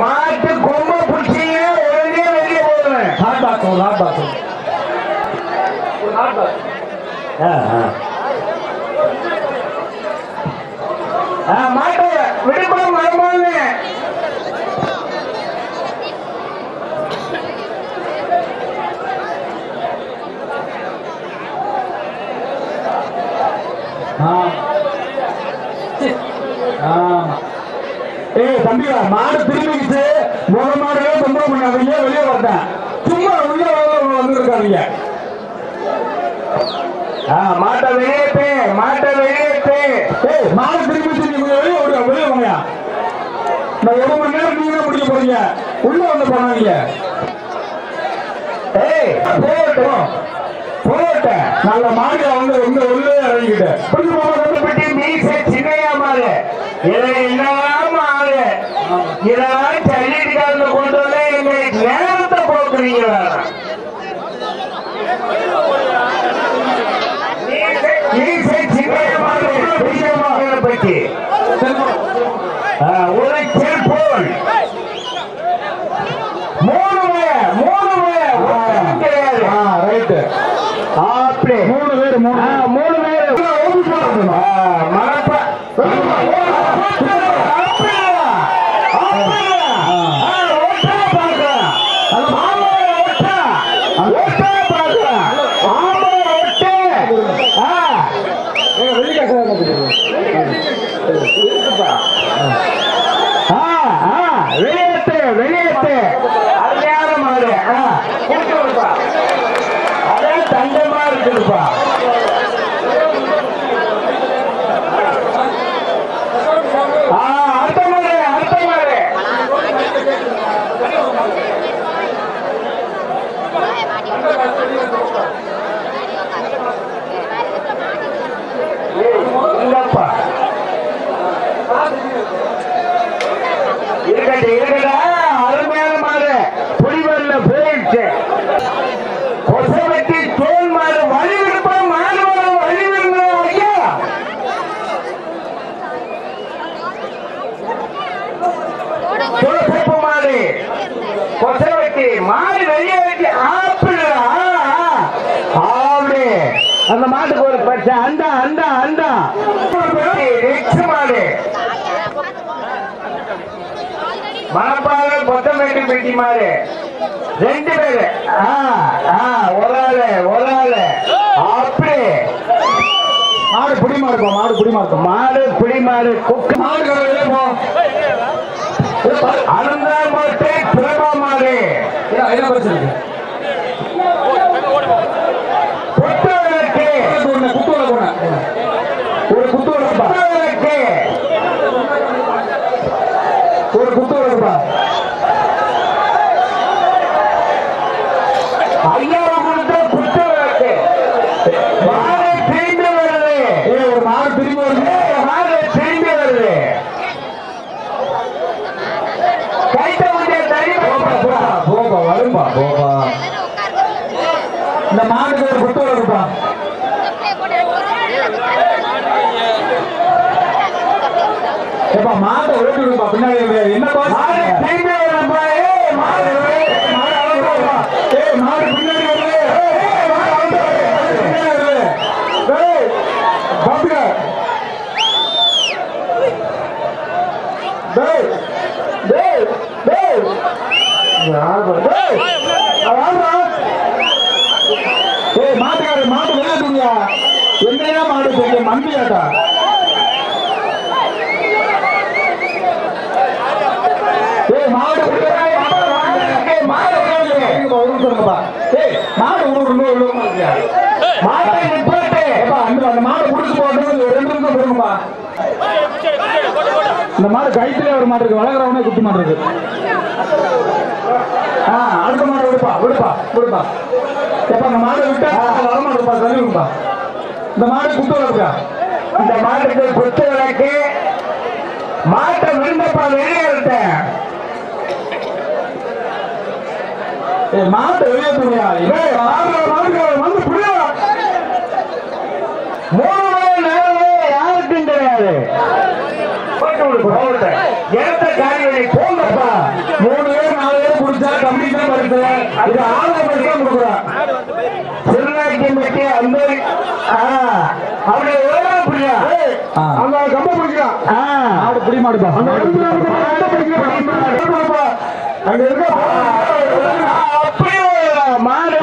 மாட்டு கொம்ப பிடிச்சீங்க ஒழுங்கே வெளியே போடுவேன் ஹாட் பாக்ஸ் ஒரு ஹாட் பாக்ஸ் ஒரு ஹாட் பாக்ஸ் மாட்டை விடுபடம் மரமான்னு ஏய் தம்பியா மாடு திரும்பிக்கிச்சு முத மாடவே தொந்தரவு பண்ணாதீங்க வெளியே வந்தேன் சும்மா உள்ள வந்துருக்காதீங்க மாட்டை வெளியேற்று மாட்டை வெளியேற்று ஏய் மாடு திரும்பிச்சு நீங்க வெளியே விடுங்க வெளியே வாங்க நான் ஒரு மணி நேரம் நீங்க தான் முடிக்க போறீங்க உள்ள வந்து போனாதீங்க ஏய் போகட்டும் போகட்டும் நல்ல மாடு வந்து உங்க உள்ளே இறங்கிக்கிட்டு பிடிச்சு போக பட்டி மீசை சின்னையா மாறு இதை என்னதான் மாறு இதெல்லாம் தள்ளிட்டு கலந்து கொண்டு வந்து எங்களுக்கு நேரத்தை போக்குறீங்க மீசை சின்னையா மாறு பெரியமாக பற்றி ஒரு செல்போன் மூணு வய- மூணு வய- ஒண்ணும் கிடையாது ரைட்டு அப்படி மூணு பேர் மூணு ஆ, மூணு பேர் மரப்ப வெளியேற்று வெளியேற்று அருமையான மாடு கொடுத்துருப்பா அதே தங்கமா இருக்குதுப்பா ஆ, அடுத்த மாடு அடுத்த மாடு இல்லப்பா இருக்கட்டு இருக்கட்டா அருமையான மாடு புலிவல்ல போயிடுச்சு கொசவட்டி தோல் மாடு வழி விடுப்பா மாடு வரும் வழி விடுங்க ஐயா தோசப்பு மாடு கொசவட்டி மாடு வெளியே வச்சு ஆப்பிள் அப்படி அந்த மாட்டுக்கு ஒரு பச்சை அண்டா அண்டா அண்டா நெக்ஸ்ட் மாடு மணப்பாறை கொத்தமல்லி பெட்டி மாடு ரெண்டு பேரு ஆ, ஆ, ஒரு ஆளு ஒரு ஆளு அப்படி மாடு புடிமா இருக்கும் மாடு புடிமா இருக்கும் மாடு புடி மாடு குக்கு மாடு கடையிலே போ அனந்தா மாட்டு பிரபா மாடு என்ன பிரச்சனை இருக்கு புத்தகருக்கு ஒண்ணு குத்து வர போன ஒரு குத்து வரப்பா புத்தகருக்கு ஒரு குத்து வரப்பா ஐயா கொடுத்த புத்தகருக்கு மாடு திரும்பி வருது ஏ ஒரு மாடு திரும்பி வருது ஏய், மாடு திரும்பி வருது கைத்த முடிய தள்ளி போப்பா போப்பா போப்பா வரும்பா போப்பா இந்த மாடுக்கு ஒரு குத்து வரப்பா ஏப்பா மாட்டை ஓட்டி விடுப்பா பின்னாடி இருந்து. என்ன மாடு பாரு திரும்பி வருதுப்பா ஏய் மாடு மாடு அவுட்ருப்பா. ஏய், மாடு பின்னாடி வருது. ஏய், மாடு அவுட்டு. மாடு பின்னாடி வருது. ஏய், பாத்துக்க. டேய், டேய், டேய். யாரு? டேய், யாருடா? ஏய், மாட்டுக்காரர், மாட்டு வெளியே தூக்கியா. என்னையா மாடு தெரியும் மந்தியாட்டா ஏய் மாடு உள்ள மாடு வாங்க. மாடு உள்ள இங்க ஒரு நிமிஷம்ப்பா. ஏய் மாடு உள்ள உள்ள உள்ள மாட்டியா? மாட்டை நிப்பாட்டு. ஏப்பா, அந்த அந்த மாடு புடிச்சு போட்டு ஒரு ரெண்டு நிமிஷம் விடுங்கப்பா. இந்த மாடு கைத்திலே ஒரு மாடு இருக்கு வளர்க்குறவனே குட்டி மாடு இருக்கு ஆ அடுத்த மாடு விடுப்பா விடுப்பா விடுப்பா எப்ப அந்த மாடை விட்டா வர மாடுப்பா தள்ளி விடுப்பா இந்த மாடு குத்து வளர்க்குறா இந்த மாட்டுக்கு குத்து விளக்கு மாட்டை விருந்தப்பா வெளியே இருந்தேன் ஏய் மாட்டை வெளியே தூங்கியா ஏய் மாடு மாடு வந்து புரியா மூணு மணி நேரமே யாருக்கும் கிடையாது போட்டு விடு, போட்டு. இடத்த காலி பண்ணி போங்கப்பா இது ஆளுநர் மட்டும் தான் கொடுக்குறோம் திருநாய்க்கம்பட்டி அந்த அப்படி எவ்வளோ புரியா அந்த கம்ப பிடிக்கிறான் ஆ ஆடு புடி மாடுப்பா அந்த இடத்துல இருக்க கம்ப பிடிக்கிறான் அங்க இருக்க அப்படியே மாடு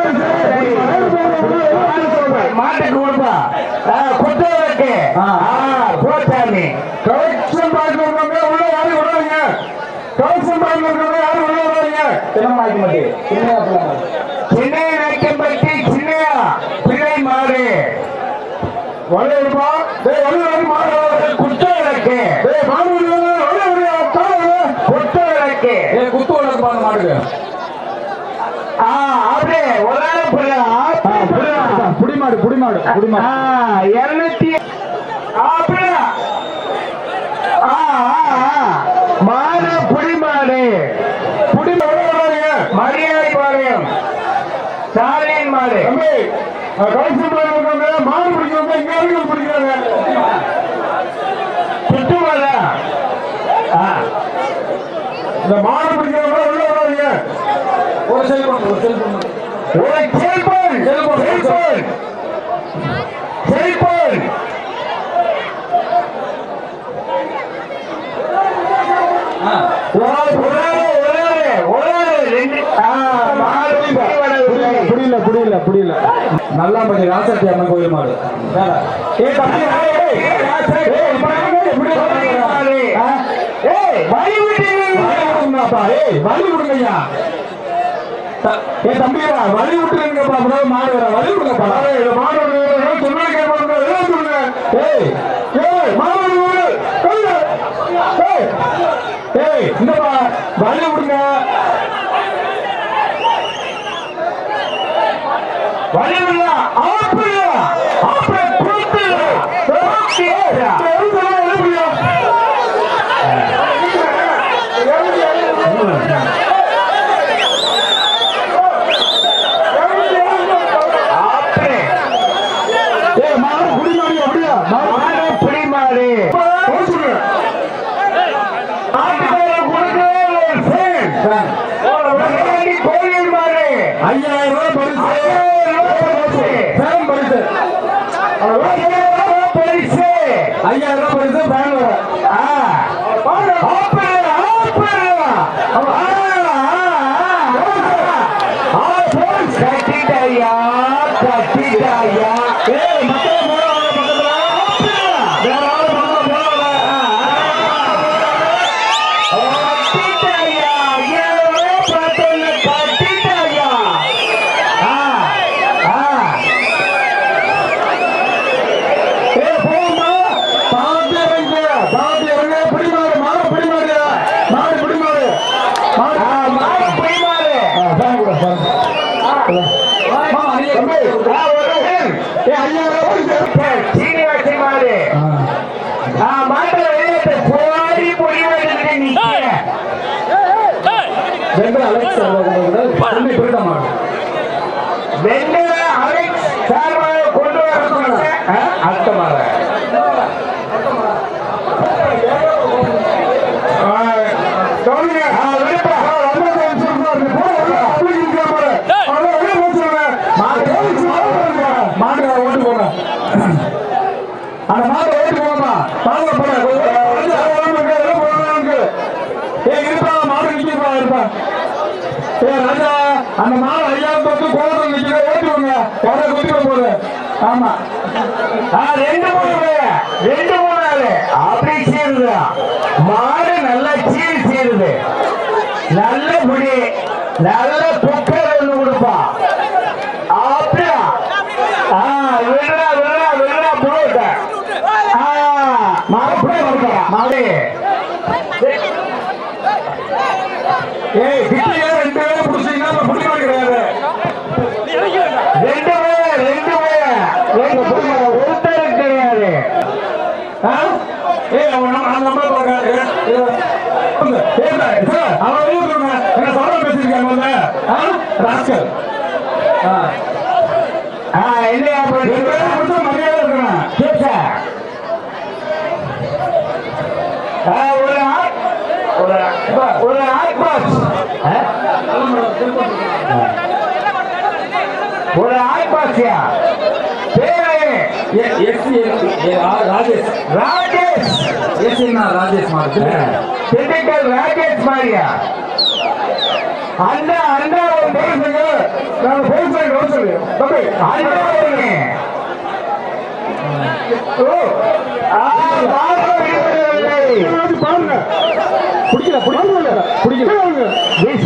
மாட்டுக்கு கொடுப்பா குத்தவருக்கு ஆ. போட்டாமி கலெக்ஷன் பார்க்கறவங்க உள்ள யாரும் விடாதீங்க கலெக்ஷன் பார்க்கறவங்க யாரும் உள்ள விடாதீங்க என்ன மாய்க்க மாட்டேன் சின்ன நாய்க்கம்பட்டி சின்னையா பிள்ளை மாடு வலை இருப்பா டேய் வலை வந்து மாடு குத்தவருக்கு டேய் மாடு விடுவாங்க வலை விடுவா காலை குத்தவருக்கு ஏய் குத்து வலை பாரு மாடுக்கு ஆ அப்படியே ஒரு பிள்ளை புடி மாடு புடி மாடு புடி ஆ, இருநூத்தி அப்படியா ஆ, ஆ, ஆ. மாடு புடி மாடு புடி மாடு விடாதீங்க மரியாதை பாளையம் ஸ்டாலின் மாடு தம்பி கலெக்ஷன் பார்க்கறவங்க மாடு பிடிக்கிறவங்க இங்க வரைக்கும் பிடிக்கிறாங்க சுத்து மாடா ஆ, இந்த மாடு பிடிக்கிறவங்க உள்ள விடாதீங்க ஒரு செல்போன் ஒரு செல்போன் ஒரு செல்போன் செல்போன். செல்போன் செல்போன் ஒரு ஆள், ஒரு ஆள், ஒரு ஆள், ஒரு ஆள், ரெண்டு ஆ, மாடு புடி மாடு. புரியல புரியல புரியல நல்லா பண்ணி ராசாத்தி அம்மன் கோயில் மாடு வேற. ஏய் தம்பி ஏய், ஏய், ஏய், ஏய், இப்ப எங்க இப்படி சொல்றீங்க? ஆ? ஏய், வழி விட்டீங்க. வழி விடுங்கப்பா, ஏய், வழி விடுங்கய்யா. த- ஏய் தம்பியா, வழி விட்டுருங்கப்பா, அப்புறம் மாடு வேற, வழி விடுங்கப்பா. ஏய், இந்த மாடு விடுங்க, சொன்னா கேட்பாங்க, ஏய் சொல்லுங்க. ஏய், ஏய், மாடு விடு, கையில. ஏய், ஏய், இந்தப்பா, வழி விடுங்க. வழி விடல. ஆப்பிள். ஆப்பிள் கொடுத்து. ஓகே. ஆப்பிள். ஏய், மாடு புடி மாடு அப்படியா? மாடு மாடு புடி மாடு. போச்சுங்க. ஆட்டுக்கார கொடுக்கவே ஒரு ஃபேன். முன்னாடி கோயில் மாடு. ஐயாயிரம் ரூபாய் பரிசு. ஐயாயிரம் ரூபாய் பரிசு. ஃபேன் பரிசு. ஐயாயிரம் ரூபாய் பரிசு. ஐயாயிரம் ரூபாய் பரிசு, ஃபேன் வேற. ஆ. Apple, apple. ஆ, ஆ, ஆ. ஆப்பிள். கட்டிட்டாயா, கட்டிட்டாயா. ஏய், மக்களே, போடா, பக்கத்துல. வேற ஆளு பக்கத்துல போடாத. கட்டிட்டாயா, ஐயாயிரம் ரூபாய் பார்த்தோன்னு கட்டிட்டாயா. ஆ, ஆ. ஏய், போம்மா. பார்த்து இறங்கு, பார்த்து இறங்கு. பிடி மாடு, மாடு பிடி மாடு. மாடு பிடி மாடு. மாடு. ஆ, மாடு புடி மாடு. ஆ, ஃபேன் கூட, ஃபேன். மாமா, நீ தம்பி. ஆ, ஒரு ஃபேன். ஏய், ஐயாயிரம் ரூபாய் பரிசு. ஃபேன், சீனிவாசி மாடு ஆ. ஆ, மாட்டை வெளியே போடி பொடி மாடு நிக்க வெங்கட அலெக்ஸ் அவர்கள் சென்னை திருட மாடு. வெண்ணில அலெக்ஸ் சார்பாக கொண்டு வர அர்த்தமாக ஆ, கவனிங்க. ஆ, வெளிப்பா. ஆ, வந்து வந்து சொல்றாரு. போ, உள்ள அப்படி இருக்கிற பாரு. அதான் வெளிய போக சொல்லுங்க. மாடு கவனிச்சு மாடு போடுங்க. மாடு ஓட்டு போங்க. அந்த மாட்டை ஓட்டு போங்கம்மா. மாடுல போங்க. வந்து அது வாங்க, இங்க எல்லாம் போடுறாங்க. ஏய், இருப்பா, மாடு நிக்குதுப்பா, இருப்பா. ஏய், ராஜா, அந்த மாடு ஐயாயிரம் தொட்டு கோவத்தில் நிக்குது, ஓட்டு போங்க. யாரோ குத்திட போகுது. ஆமா ஆ, ரெண்டு மூணு பேர் ரெண்டு மூணு ஆளு அப்படி சீருதா மாடு நல்லா சீரு சீருது நல்ல முடி நல்ல குக்கர் ஒண்ணு கொடுப்பா அப்படியா ஆ விடுறா விடுறா விடுறா புரோட்ட ஆ மாடு புடி கொடுப்பா மாடு ஏய் கிட்டியே ரெண்டு பேரும் பிடிச்சீங்கன்னா அப்புறம் பிடிக்க கிடையாது ரெண்டு பேர் ரெண்டு பேர் ரெண்டு பேர் ஒருத்தருக்கு கிடையாது ஆ? ஏய் அவன் நம்ம அந்த நம்பர் பாருங்க ஏ, ஏ, வந்து, ஏய், சார், சார், அவன் வெளிய சொல்லுங்க. என்ன சொல்ல பேசியிருக்காங்க வந்து? ஆ? ராஸ்கல். ஆ. ஆ இல்லையா ரெண்டு பேரும் பிடிச்சா மரியாதை இருக்கணும். கேட்டா ஒரு ஆட் ஒரு ஒரு ஆட் பாக்ஸ் ராஜேஷ் ராஜேஷ் ஏசினா ராஜேஷ் மாடு திண்டுக்கல் ராஜேஷ் மாரியா அண்ணா அண்ணா ஒரு பேசுங்க நான் பேசுறேன் கவனிச்சு தம்பி அண்ணா ஒருங்க ஓ ஆ பார்க்க விரும்பவில்லை பாருங்க பிடிக்கல பிடிக்கல பிடிக்கல விசில்